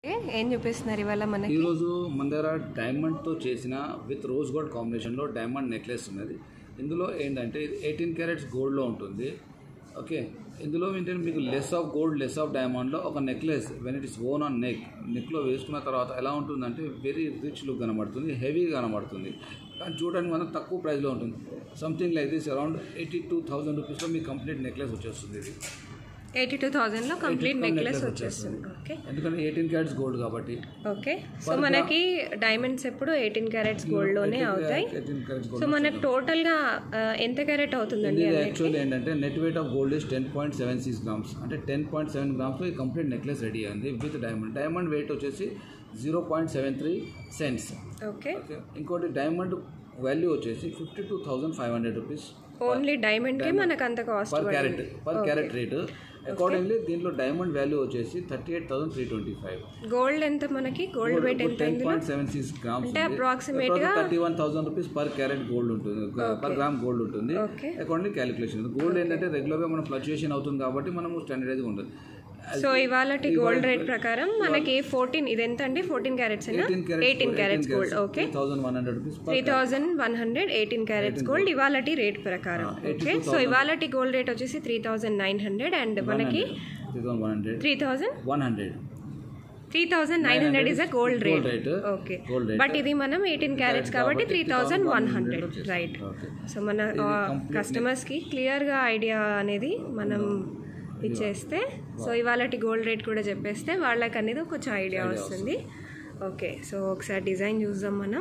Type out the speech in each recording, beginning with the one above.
ఏం చూపిస్తున్నారు ఇవాళ మనకి ఈరోజు మన దగ్గర డైమండ్తో చేసిన విత్ రోజ్ గోల్డ్ కాంబినేషన్లో డైమండ్ నెక్లెస్ ఉన్నది ఇందులో ఏంటంటే ఇది ఎయిటీన్ క్యారెట్స్ గోల్డ్లో ఉంటుంది ఓకే ఇందులో ఏంటంటే మీకు less of gold less of డైమండ్లో ఒక necklace when it is on on neck నెక్లో వేసుకున్న తర్వాత ఎలా ఉంటుందంటే వెరీ రిచ్ లుక్ కనబడుతుంది హెవీ కనబడుతుంది కానీ చూడడానికి మనం తక్కువ ప్రైస్లో ఉంటుంది something like this around eighty two thousand రూపీస్లో మీకు కంప్లీట్ నెక్లెస్ వచ్చేస్తుంది ఇది ఎయిటీ టూ థౌజండ్లో కంప్లీట్ 82,000 నెక్లెస్ necklace వచ్చేస్తుంది ఓకే ఎందుకంటే ఎయిటీన్ క్యారెట్స్ గోల్డ్ కాబట్టి ఓకే సో మనకి డైమండ్స్ ఎప్పుడు ఎయిటీన్ క్యారెట్స్ గోల్డ్లోనే అవుతాయి ఎయిటీన్ క్యారెట్స్ సో మనకి టోటల్గా ఆ, ఎంత క్యారెట్ అవుతుందండి ఇది యాక్చువల్ ఏంటంటే net weight of gold is ten point seven six grams అంటే టెన్ పాయింట్ సెవెన్ గ్రామ్స్లో ఈ కంప్లీట్ నెక్లెస్ రెడీ అయింది విత్ డైమండ్ డైమండ్ వెయిట్ వచ్చేసి zero point seven three cents okay okay ఇంకోటి డైమండ్ వాల్యూ వచ్చేసి fifty two thousand five hundred rupees only డైమండ్కి మనకు అంత cost per carat per carat rate accordingly దీంట్లో డైమండ్ వాల్యూ వచ్చేసి thirty eight thousand three twenty five gold ఎంత మనకి gold weight ఎంత ten point seven six grams అంటే approximate గా- thirty one thousand rupees per carat gold ఉంటుంది per gram gold ఉంటుంది okay according calculation gold ఏంటంటే రెగ్యులర్గా మనం ఫ్లక్చుయేషన్ అవుతుంది కాబట్టి మనము స్టాండర్డైజ్ ఉంటుంది సో ఇవాళ గోల్డ్ రేట్ ప్రకారం మనకి ఫోర్టీన్ ఇది ఎంత అండి fourteen carats eighteen carats gold okay thousand one hundred rupees three thousand one hundred eighteen carats gold ఇవాళటి రేట్ ప్రకారం ఓకే సో ఇవాళటి గోల్డ్ రేట్ వచ్చేసి three thousand nine hundred and మనకి three thousand one hundred three thousand one hundred three thousand nine hundred is a gold rate rate okay gold rate but ఇది మనం eighteen carats కాబట్టి three thousand one hundred right okay so మన కస్టమర్స్కి క్లియర్గా idea అనేది మనం ఇచ్చేస్తే so ఇవాళటి గోల్డ్ రేట్ కూడా చెప్పేస్తే వాళ్ళకి అనేది కొంచెం ఐడియా వస్తుంది ఓకే సో ఒకసారి డిజైన్ చూద్దాం మనం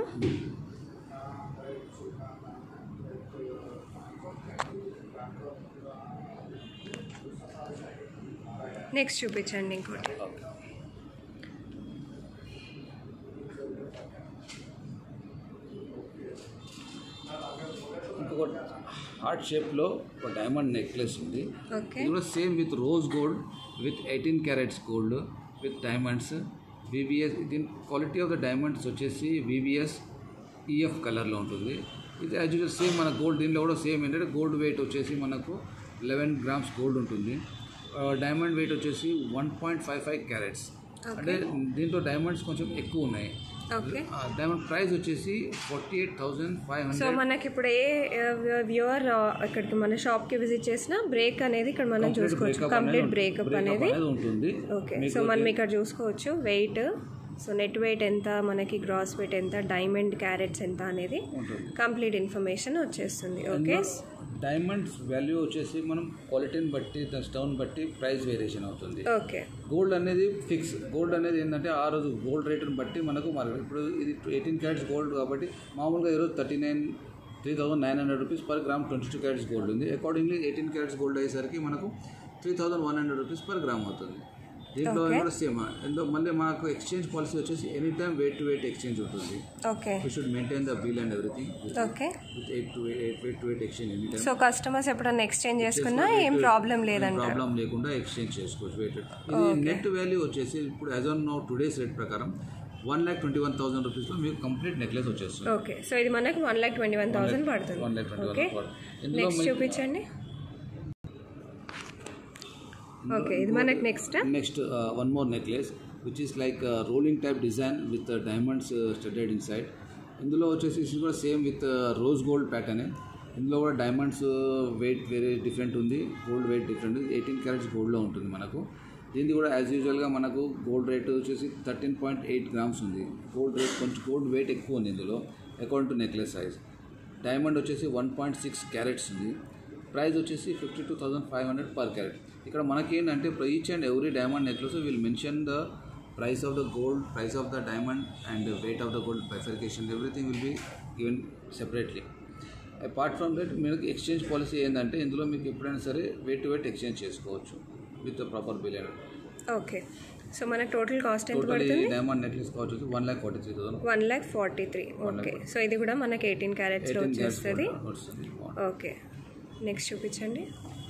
నెక్స్ట్ చూపించండి ఇంకోటి ఓకే ఇంకొక హార్ట్ షేప్లో ఒక డైమండ్ నెక్లెస్ ఉంది ఓకే ఇది కూడా same with rose gold with eighteen carats gold with diamonds VVS దీని క్వాలిటీ ఆఫ్ ద డైమండ్స్ వచ్చేసి వివిఎస్ ఈఎఫ్ కలర్లో ఉంటుంది ఇది యాజ్ యూజువల్ సేమ్ మన గోల్డ్ దీనిలో కూడా సేమ్ ఏంటంటే గోల్డ్ వెయిట్ వచ్చేసి మనకు లెవెన్ గ్రామ్స్ గోల్డ్ ఉంటుంది డైమండ్ వెయిట్ వచ్చేసి one point five five carats అంటే దీంట్లో డైమండ్స్ కొంచెం ఎక్కువ ఉన్నాయి ఓకే డైమండ్ ప్రైస్ వచ్చేసి forty eight thousand five so hundred మనకి ఇప్పుడు ఏ వ్యూవర్ ఇక్కడికి మన షాప్కి విజిట్ చేసినా బ్రేక్ అనేది ఇక్కడ మనం చూసుకోవచ్చు కంప్లీట్ బ్రేకప్ అనేది అనేది ఉంటుంది ఓకే సో మనం ఇక్కడ చూసుకోవచ్చు వెయిట్ సో నెట్ వెయిట్ ఎంత మనకి గ్రాస్ వెయిట్ ఎంత డైమండ్ క్యారెట్స్ ఎంత అనేది ఉంటుంది కంప్లీట్ ఇన్ఫర్మేషన్ వచ్చేస్తుంది ఓకే డైమండ్స్ వాల్యూ వచ్చేసి మనం క్వాలిటీని బట్టి దాని స్టోన్ బట్టి ప్రైస్ వేరియేషన్ అవుతుంది ఓకే గోల్డ్ అనేది ఫిక్స్ గోల్డ్ అనేది ఏంటంటే ఆ రోజు గోల్డ్ రేట్ని బట్టి మనకు మరి ఇప్పుడు ఇది ఎయిటీన్ క్యారెట్స్ గోల్డ్ కాబట్టి మామూలుగా ఈరోజు thirty nine three thousand nine hundred rupees per gram twenty two carats gold ఉంది అకార్డింగ్లీ ఎయిటీన్ క్యారెట్స్ గోల్డ్ అయ్యేసరికి మనకు three thousand one hundred rupees per gram అవుతుంది దీంట్లో కూడా సేమ్ ఇందులో మళ్ళీ మాకు ఎక్స్చేంజ్ పాలసీ వచ్చేసి any time weight to weight exchange ఉంటుంది okay we should maintain the bill and everything okay with eight to eight weight to weight exchange any time so customers ఎప్పుడన్నా exchange చేసుకున్నా ఏం problem లేదంట problem లేకుండా exchange చేసుకోవచ్చు wait ఇది net value వచ్చేసి ఇప్పుడు as on no today's rate ప్రకారం one lakh twenty one thousand రూపీస్లో మీకు కంప్లీట్ నెక్లెస్ వచ్చేస్తుంది ఓకే సో ఇది మనకి one lakh twenty one thousand పడుతుంది one lakh twenty okay one ఇందులో నెక్స్ట్ చూపించండి ఓకే ఇది మనకి next next one more necklace which is like rolling type design with diamonds studded inside ఇందులో వచ్చేసి ఇది కూడా same with rose gold pattern ఇందులో కూడా డైమండ్స్ వెయిట్ వేరే డిఫరెంట్ ఉంది gold weight different eighteen carats గోల్డ్లో ఉంటుంది మనకు దీనికి కూడా యాజ్ యూజువల్గా మనకు గోల్డ్ రేట్ వచ్చేసి థర్టీన్ పాయింట్ ఎయిట్ గ్రామ్స్ ఉంది గోల్డ్ రేట్ కొంచెం గోల్డ్ వెయిట్ ఎక్కువ ఉంది ఇందులో according to necklace size diamond వచ్చేసి వన్ పాయింట్ సిక్స్ క్యారెట్స్ ఉంది ప్రైస్ వచ్చేసి fifty two thousand five hundred per carat ఇక్కడ మనకేంటంటే each and every diamond necklace will mention the price of the gold price of the diamond and weight of the gold bifurcation everything will be given separately apart from that మీకు exchange policy ఏంటంటే ఇందులో మీకు ఎప్పుడైనా సరే weight to weight exchange చేసుకోవచ్చు with proper bill and okay so మనకి total cost ఎంత total పడుతుంది డైమండ్ నెక్లెస్ కాస్ట్ వచ్చి one lakh forty three thousand one lakh forty three okay so ఇది కూడా మనకి ఎయిటీన్ క్యారెట్స్లో ఎయిటీన్ వచ్చేస్తుంది వస్తుంది ఓకే నెక్స్ట్ చూపించండి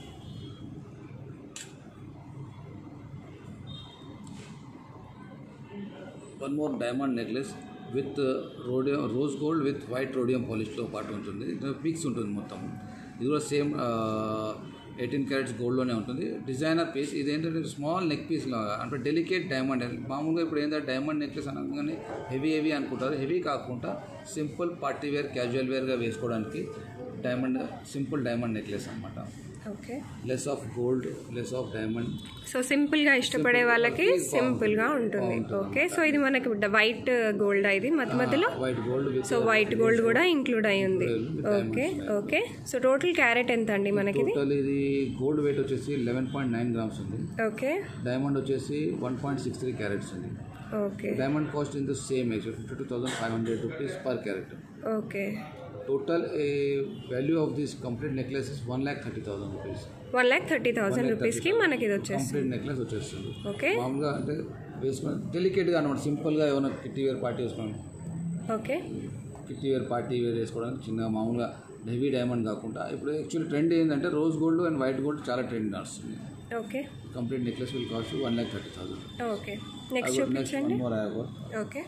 one more diamond necklace with rhodium rose gold with white rhodium పాలిష్తో పాటు ఉంటుంది ఇది పిక్స్ ఉంటుంది మొత్తం ఇది కూడా సేమ్ ఎయిటీన్ క్యారెట్స్ గోల్డ్లోనే ఉంటుంది డిజైనర్ పీస్ ఇది ఏంటంటే స్మాల్ నెక్ పీస్ లాగా అంటే డెలికేట్ డైమండ్ మామూలుగా ఇప్పుడు ఏంటంటే డైమండ్ నెక్లెస్ అనగానే హెవీ హెవీ అనుకుంటారు హెవీ కాకుండా సింపుల్ పార్టీ వేర్ క్యాజువల్ వేర్గా వేసుకోవడానికి డైమండ్ సింపుల్ డైమండ్ నెక్లెస్ అనమాట okay less of gold less of diamond so సింపుల్గా ఇష్టపడే వాళ్ళకి సింపుల్గా ఉంటుంది ఓకే సో ఇది మనకి వైట్ గోల్డ్ ఇది మధ్య మధ్యలో white gold with so white gold కూడా ఇంక్లూడ్ అయి ఉంది okay okay so total carat ఎంత అండి మనకి ఇది టోటల్ ఇది గోల్డ్ వెయిట్ వచ్చేసి లెవెన్ పాయింట్ నైన్ గ్రామ్స్ ఉంది ఓకే డైమండ్ వచ్చేసి one point six three carats ఉంది okay diamond cost in the same actual fifty two thousand five hundred rupees per carat okay total a value of this complete necklace is one lakh thirty thousand rupees one lakh thirty thousand రూపీస్కి మనకి ఇది వచ్చేస్తుంది complete necklace వచ్చేస్తుంది okay మామూలుగా అంటే వేసుకుని డెలికేట్గా అనమాట సింపుల్గా ఏమైనా కిట్టి వేర్ పార్టీ వేసుకోవడం okay kitty wear party wear వేసుకోవడానికి చిన్న మామూలుగా హెవీ డైమండ్ కాకుండా ఇప్పుడు యాక్చువల్లీ ట్రెండ్ ఏంటంటే rose gold and white gold చాలా ట్రెండ్ నడుస్తుంది okay complete necklace will cost one lakh thirty thousand okay next next చూపించండి one more I okay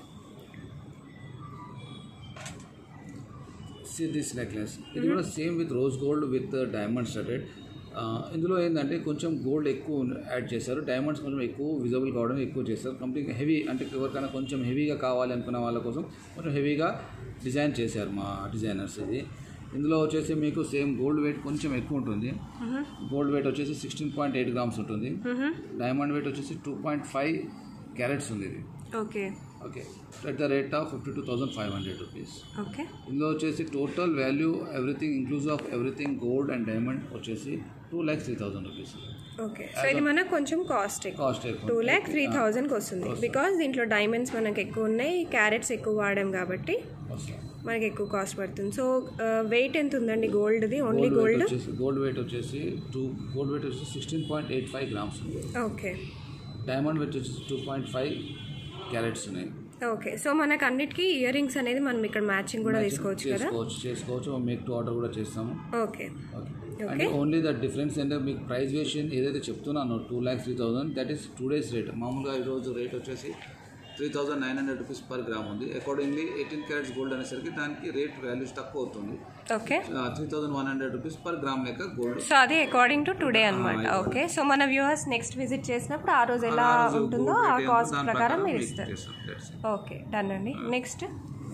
see this necklace ఇది కూడా same with rose gold with diamond studded ఇందులో ఏంటంటే కొంచెం gold ఎక్కువ add చేశారు డైమండ్స్ కొంచెం ఎక్కువ విజిబుల్ కావడం ఎక్కువ చేస్తారు కంప్లీట్ హెవీ అంటే ఎవరికైనా కొంచెం హెవీగా కావాలి అనుకున్న వాళ్ళ కోసం కొంచెం హెవీగా డిజైన్ చేశారు మా డిజైనర్స్ ఇది ఇందులో వచ్చేసి మీకు సేమ్ గోల్డ్ వెయిట్ కొంచెం ఎక్కువ ఉంటుంది గోల్డ్ వెయిట్ వచ్చేసి సిక్స్టీన్ పాయింట్ ఎయిట్ గ్రామ్స్ ఉంటుంది డైమండ్ వెయిట్ వచ్చేసి టూ పాయింట్ ఫైవ్ క్యారెట్స్ ఉంది ఇది okay okay at the rate of fifty two thousand five hundred rupees okay ఇందులో వచ్చేసి total value everything inclusive of everything gold and diamond వచ్చేసి two lakhs three thousand rupees okay so ఇది మనకు కొంచెం cost ఎక్కువ cost ఎక్కువ టూ ల్యాక్ త్రీ థౌజండ్కి వస్తుంది బికాస్ దీంట్లో డైమండ్స్ మనకు ఎక్కువ ఉన్నాయి క్యారెట్స్ ఎక్కువ వాడాం కాబట్టి వస్తుంది మనకి ఎక్కువ కాస్ట్ పడుతుంది సో వెయిట్ ఎంత ఉందండి గోల్డ్ది ఓన్లీ గోల్డ్ వచ్చేసి గోల్డ్ వెయిట్ వచ్చేసి టూ గోల్డ్ వెయిట్ వచ్చేసి sixteen point eight five grams ఉంది ఓకే డైమండ్ వెయిట్ వచ్చేసి టూ పాయింట్ ఫైవ్ క్యారెట్స్ ఉన్నాయి ఓకే సో మనకు అన్నిటికీ ఇయర్ రింగ్స్ అనేది మనం ఇక్కడ మ్యాచింగ్ కూడా తీసుకోవచ్చు కదా చేసుకోవచ్చు చేసుకోవచ్చు మేక్ టు ఆర్డర్ కూడా చేస్తాము okay okay and only the difference అంటే మీకు ప్రైస్ వేషన్ ఏదైతే చెప్తున్నానో two lakhs three thousand that is today's rate మామూలుగా ఈరోజు రేట్ వచ్చేసి three thousand nine hundred rupees per gram ఉంది అకార్డింగ్లీ ఎయిటీన్ క్యారెట్స్ గోల్డ్ అనేసరికి దానికి రేట్ వాల్యూస్ తక్కువ అవుతుంది okay three thousand one hundred rupees per gram లెక్క గోల్డ్ సో అది అకార్డింగ్ టు టుడే అనమాట ఓకే సో మన వ్యూవర్స్ నెక్స్ట్ విజిట్ చేసినప్పుడు ఆ రోజు ఎలా ఉంటుందో ఆ కాస్ట్ ప్రకారం మీరు ఇస్తారు ఓకే డన్ అండి next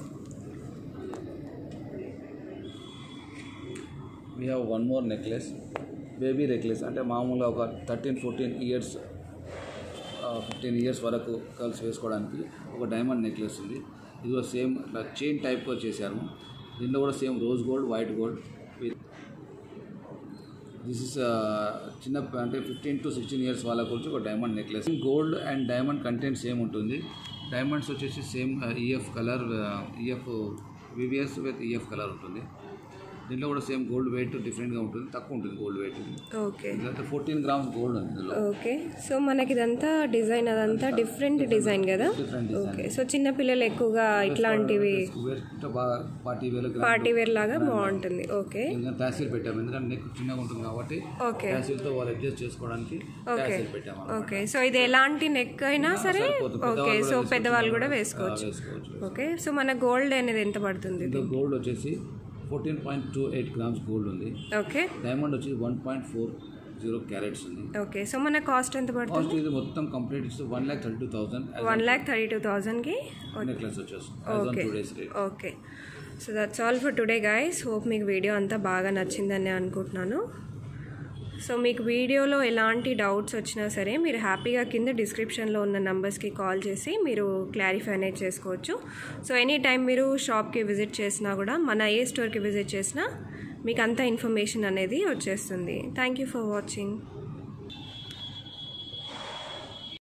we have one more necklace baby necklace అంటే మామూలుగా ఒక thirteen fourteen years fifteen years వరకు గర్ల్స్ వేసుకోవడానికి ఒక డైమండ్ నెక్లెస్ ఉంది ఇది కూడా సేమ్ ఇట్లా చైన్ టైప్లో చేశారు దీనిలో కూడా same rose gold white gold this is చిన్న అంటే ఫిఫ్టీన్ టు సిక్స్టీన్ ఇయర్స్ వాళ్ళ గురించి ఒక diamond necklace gold and diamond content same ఉంటుంది డైమండ్స్ వచ్చేసి same EF colour EF VVS with EF colour ఉంటుంది దీంట్లో కూడా సేమ్ గోల్డ్ వెయిట్ డిఫరెంట్గా ఉంటుంది తక్కువ ఉంటుంది గోల్డ్ వెయిట్ ఓకే ఇదంతా ఫోర్టీన్ గ్రామ్స్ గోల్డ్ ఉంది ఇందులో ఓకే సో మనకి ఇదంతా డిజైన్ అదంతా డిఫరెంట్ డిజైన్ కదా డిఫరెంట్ డిజైన్ ఓకే సో చిన్న పిల్లలు ఎక్కువగా ఇట్లాంటివి వేసుకుంటే బాగా పార్టీ వేలు పార్టీ వేర్ లాగా బాగుంటుంది ఓకే ట్యాసిల్ పెట్టాము ఎందుకంటే నెక్ చిన్నగా ఉంటుంది కాబట్టి ఓకే ట్యాసిల్తో వాళ్ళు అడ్జస్ట్ చేసుకోవడానికి ట్యాసిల్ పెట్టాము ఓకే సో ఇది ఎలాంటి నెక్ అయినా సరే ఓకే సో పెద్దవాళ్ళు కూడా వేసుకోవచ్చు వేసుకోవచ్చు ఓకే సో మన గోల్డ్ అనేది ఎంత పడుతుంది ఇది ఇందులో గోల్డ్ వచ్చేసి fourteen point two eight grams gold ఉంది ఓకే డైమండ్ వచ్చి one point four zero carats ఉంది ఓకే సో మన కాస్ట్ ఎంత పడుతుంది కాస్ట్ ఇది మొత్తం కంప్లీట్ ఇస్తే one lakh thirty two thousand one lakh thirty two థౌజండ్కి నెక్లెస్ వచ్చేసి as on today's rate okay so that's all for today guys hope మీకు వీడియో అంతా బాగా నచ్చిందని అనుకుంటున్నాను సో మీకు వీడియోలో ఎలాంటి డౌట్స్ వచ్చినా సరే మీరు హ్యాపీగా కింద డిస్క్రిప్షన్లో ఉన్న నెంబర్స్కి కాల్ చేసి మీరు క్లారిఫై అనేది చేసుకోవచ్చు సో ఎనీ టైం మీరు షాప్కి విజిట్ చేసినా కూడా మన ఏ స్టోర్కి విజిట్ చేసినా మీకు అంత ఇన్ఫర్మేషన్ అనేది వచ్చేస్తుంది థ్యాంక్ యూ ఫర్ వాచింగ్